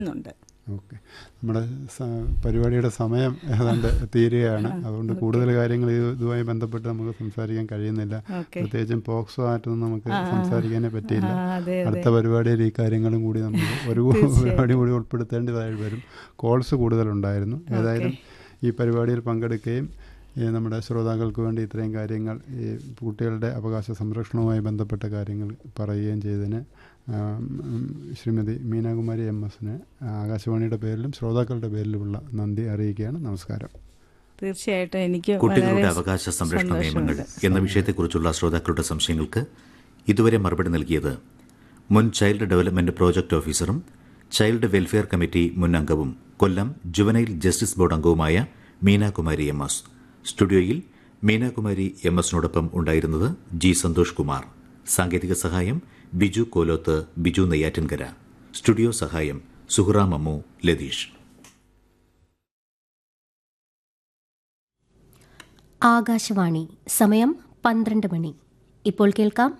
ന്നുണ്ട് ഓക്കെ നമ്മുടെ സ- പരിപാടിയുടെ സമയം ഏതാണ്ട് തീരുകയാണ് അതുകൊണ്ട് കൂടുതൽ കാര്യങ്ങൾ ഇത് ഇതുമായി ബന്ധപ്പെട്ട് നമുക്ക് സംസാരിക്കാൻ കഴിയുന്നില്ല ഓക്കെ പ്രത്യേകിച്ചും പോക്സോ ആയിട്ടൊന്നും നമുക്ക് ആ, ആ. സംസാരിക്കാനേ പറ്റിയില്ല ആ, അതെ അതെ അടുത്ത പരിപാടിയിൽ ഈ കാര്യങ്ങളും കൂടി നമ്മൾ ഒരു തീർച്ചയായും. പരിപാടി കൂടി ഉൾപ്പെടുത്തേണ്ടതായി വരും കോൾസ് കൂടുതലുണ്ടായിരുന്നു ഏതായാലും ഈ പരിപാടിയിൽ പങ്കെടുക്കുകയും ഈ നമ്മുടെ ശ്രോതാക്കൾക്ക് വേണ്ടി ഇത്രയും കാര്യങ്ങൾ ഈ കുട്ടികളുടെ അവകാശ സംരക്ഷണവുമായി ബന്ധപ്പെട്ട കാര്യങ്ങൾ പറയുകയും ചെയ്തതിന് ആം, ഉം, ശ്രീമതി മീനാകുമാരി എം എസിന് ആകാശവാണിയുടെ പേരിലും ശ്രോതാക്കളുടെ പേരിലുമുള്ള നന്ദി അറിയിക്കുകയാണ് നമസ്കാരം തീർച്ചയായിട്ടും എനിക്ക് കുട്ടികളുടെ വളരെ അവകാശ സംരക്ഷണ നിയമങ്ങൾ സന്തോഷമുണ്ട്. എന്ന വിഷയത്തെക്കുറിച്ചുള്ള ശ്രോതാക്കളുടെ സംശയങ്ങൾക്ക് ഇതുവരെ മറുപടി നൽകിയത് മുൻ ചൈൽഡ് ഡെവലപ്മെന്റ് പ്രോജക്ട് ഓഫീസറും ചൈൽഡ് വെൽഫെയർ കമ്മിറ്റി മുൻ അംഗവും കൊല്ലം ജുവനൈൽ ജസ്റ്റിസ് ബോർഡ് അംഗവുമായ മീനാകുമാരി എം എസ് സ്റ്റുഡിയോയിൽ മീനാകുമാരി എം എസിനോടൊപ്പം ഉണ്ടായിരുന്നത് ജി സന്തോഷ് കുമാർ സാങ്കേതിക സഹായം ബിജു കോലോത്ത് ബിജു നെയ്യാറ്റിൻകര സ്റ്റുഡിയോ സഹായം സുഹ്റ മമ്മു ലതീഷ് ആകാശവാണി സമയം പന്ത്രണ്ട് മണി ഇപ്പോൾ കേൾക്കാം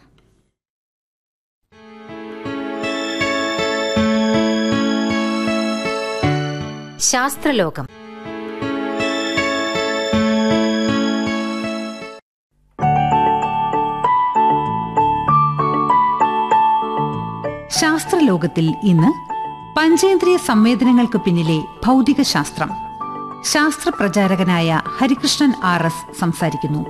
ശാസ്ത്രലോകം ശാസ്ത്രലോകത്തിൽ ഇന്ന് പഞ്ചേന്ദ്രിയ സംവേദനങ്ങൾക്ക് പിന്നിലെ ഭൗതിക ശാസ്ത്രം ശാസ്ത്ര പ്രചാരകനായ ഹരികൃഷ്ണൻ ആർ എസ് സംസാരിക്കുന്നു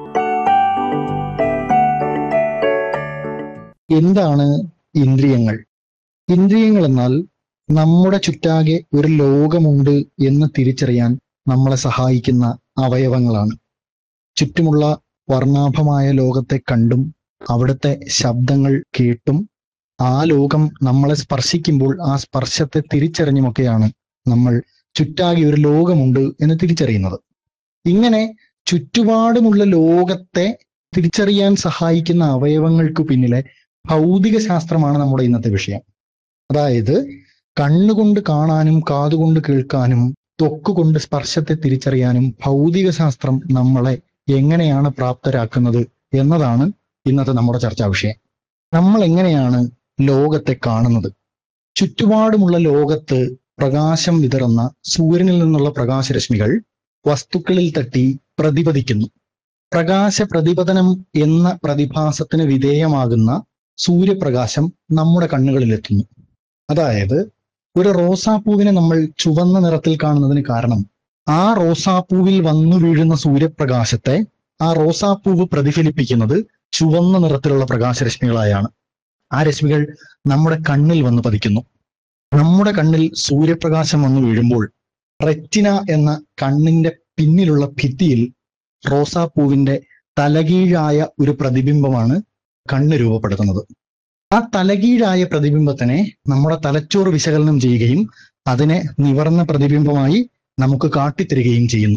എന്താണ് ഇന്ദ്രിയങ്ങൾ ഇന്ദ്രിയങ്ങൾ എന്നാൽ നമ്മുടെ ചുറ്റാകെ ഒരു ലോകമുണ്ട് എന്ന് തിരിച്ചറിയാൻ നമ്മളെ സഹായിക്കുന്ന അവയവങ്ങളാണ് ചുറ്റുമുള്ള വർണ്ണാഭമായ ലോകത്തെ കണ്ടും അവിടുത്തെ ശബ്ദങ്ങൾ കേട്ടും ആ ലോകം നമ്മളെ സ്പർശിക്കുമ്പോൾ ആ സ്പർശത്തെ തിരിച്ചറിഞ്ഞുമൊക്കെയാണ് നമ്മൾ ചുറ്റാകെ ഒരു ലോകമുണ്ട് എന്ന് തിരിച്ചറിയുന്നത് ഇങ്ങനെ ചുറ്റുപാടുമുള്ള ലോകത്തെ തിരിച്ചറിയാൻ സഹായിക്കുന്ന അവയവങ്ങൾക്ക് പിന്നിലെ ഭൗതിക ശാസ്ത്രമാണ് നമ്മുടെ ഇന്നത്തെ വിഷയം അതായത് കണ്ണുകൊണ്ട് കാണാനും കാതുകൊണ്ട് കേൾക്കാനും ത്വക്കുകൊണ്ട് സ്പർശത്തെ തിരിച്ചറിയാനും ഭൗതിക ശാസ്ത്രം നമ്മളെ എങ്ങനെയാണ് പ്രാപ്തരാക്കുന്നത് എന്നതാണ് ഇന്നത്തെ നമ്മുടെ ചർച്ചാ വിഷയം നമ്മൾ എങ്ങനെയാണ് ലോകത്തെ കാണുന്നത് ചുറ്റുപാടുമുള്ള ലോകത്ത് പ്രകാശം വിതറുന്ന സൂര്യനിൽ നിന്നുള്ള പ്രകാശരശ്മികൾ വസ്തുക്കളിൽ തട്ടി പ്രതിപതിക്കുന്നു പ്രകാശ പ്രതിപതനം എന്ന പ്രതിഭാസത്തിന് വിധേയമാകുന്ന സൂര്യപ്രകാശം നമ്മുടെ കണ്ണുകളിലെത്തുന്നു അതായത് ഒരു റോസാപ്പൂവിനെ നമ്മൾ ചുവന്ന നിറത്തിൽ കാണുന്നതിന് കാരണം ആ റോസാപ്പൂവിൽ വന്നു വീഴുന്ന സൂര്യപ്രകാശത്തെ ആ റോസാപ്പൂവ് പ്രതിഫലിപ്പിക്കുന്നത് ചുവന്ന നിറത്തിലുള്ള പ്രകാശരശ്മികളായാണ് ആ രശ്മികൾ നമ്മുടെ കണ്ണിൽ വന്ന് പതിക്കുന്നു നമ്മുടെ കണ്ണിൽ സൂര്യപ്രകാശം വന്നു വീഴുമ്പോൾ റെറ്റിന എന്ന കണ്ണിന്റെ പിന്നിലുള്ള ഭിത്തിയിൽ റോസാപ്പൂവിന്റെ തലകീഴായ ഒരു പ്രതിബിംബമാണ് കണ്ണ് രൂപപ്പെടുത്തുന്നത് ആ തലകീഴായ പ്രതിബിംബത്തിനെ നമ്മുടെ തലച്ചോറ് വിശകലനം ചെയ്യുകയും അതിനെ നിവർന്ന പ്രതിബിംബമായി നമുക്ക് കാട്ടിത്തരികയും ചെയ്യുന്നു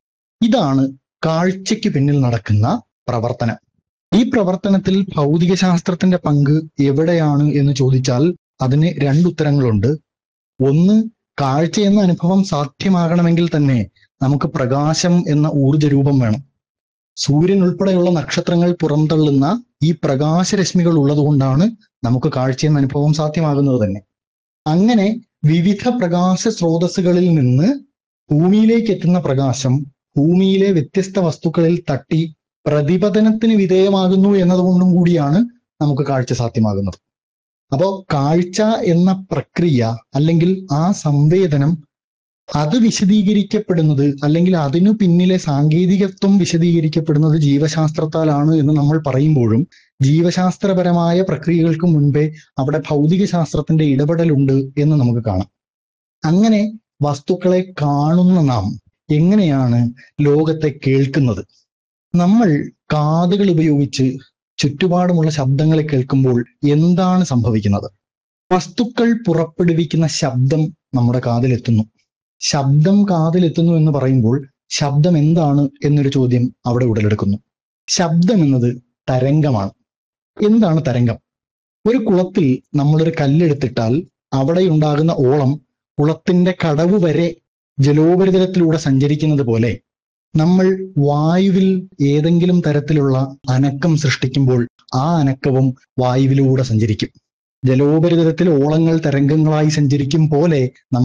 ഇതാണ് കാഴ്ചയ്ക്ക് പിന്നിൽ നടക്കുന്ന പ്രവർത്തനം ഈ പ്രവർത്തനത്തിൽ ഭൗതിക ശാസ്ത്രത്തിന്റെ പങ്ക് എവിടെയാണ് എന്ന് ചോദിച്ചാൽ അതിന് രണ്ടുത്തരങ്ങളുണ്ട് ഒന്ന് കാഴ്ച എന്ന അനുഭവം സാധ്യമാകണമെങ്കിൽ തന്നെ നമുക്ക് പ്രകാശം എന്ന ഊർജ രൂപം വേണം സൂര്യൻ ഉൾപ്പെടെയുള്ള നക്ഷത്രങ്ങൾ പുറന്തള്ളുന്ന ഈ പ്രകാശരശ്മികൾ ഉള്ളതുകൊണ്ടാണ് നമുക്ക് കാഴ്ച എന്ന അനുഭവം സാധ്യമാകുന്നത് തന്നെ അങ്ങനെ വിവിധ പ്രകാശ സ്രോതസ്സുകളിൽ നിന്ന് ഭൂമിയിലേക്ക് എത്തുന്ന പ്രകാശം ഭൂമിയിലെ വ്യത്യസ്ത വസ്തുക്കളിൽ തട്ടി പ്രതിപതനത്തിന് വിധേയമാകുന്നു എന്നതുകൊണ്ടും കൂടിയാണ് നമുക്ക് കാഴ്ച സാധ്യമാകുന്നത് അപ്പോ കാഴ്ച എന്ന പ്രക്രിയ അല്ലെങ്കിൽ ആ സംവേദനം അത് വിശദീകരിക്കപ്പെടുന്നത് അല്ലെങ്കിൽ അതിനു പിന്നിലെ സാങ്കേതികത്വം വിശദീകരിക്കപ്പെടുന്നത് ജീവശാസ്ത്രത്താലാണ് എന്ന് നമ്മൾ പറയുമ്പോഴും ജീവശാസ്ത്രപരമായ പ്രക്രിയകൾക്ക് മുൻപേ അവിടെ ഭൗതിക ശാസ്ത്രത്തിന്റെ ഇടപെടലുണ്ട് എന്ന് നമുക്ക് കാണാം അങ്ങനെ വസ്തുക്കളെ കാണുന്ന നാം എങ്ങനെയാണ് ലോകത്തെ കേൾക്കുന്നത് നമ്മൾ കാതുകൾ ഉപയോഗിച്ച് ചുറ്റുപാടുമുള്ള ശബ്ദങ്ങളെ കേൾക്കുമ്പോൾ എന്താണ് സംഭവിക്കുന്നത് വസ്തുക്കൾ പുറപ്പെടുവിക്കുന്ന ശബ്ദം നമ്മുടെ കാതിലെത്തുന്നു ശബ്ദം കാതിലെത്തുന്നു എന്ന് പറയുമ്പോൾ ശബ്ദം എന്താണ് എന്നൊരു ചോദ്യം അവിടെ ഉടലെടുക്കുന്നു ശബ്ദം എന്നത് തരംഗമാണ് എന്താണ് തരംഗം ഒരു കുളത്തിൽ നമ്മളൊരു കല്ലെടുത്തിട്ടാൽ അവിടെ ഉണ്ടാകുന്ന ഓളം കുളത്തിന്റെ കടവ് വരെ ജലോപരിതലത്തിലൂടെ സഞ്ചരിക്കുന്നത് പോലെ നമ്മൾ വായുവിൽ ഏതെങ്കിലും തരത്തിലുള്ള അനക്കം സൃഷ്ടിക്കുമ്പോൾ ആ അനക്കവും വായുവിലൂടെ സഞ്ചരിക്കും ജലോപരിതലത്തിൽ ഓളങ്ങൾ തരംഗങ്ങളായി സഞ്ചരിക്കും പോലെ നമ്മൾ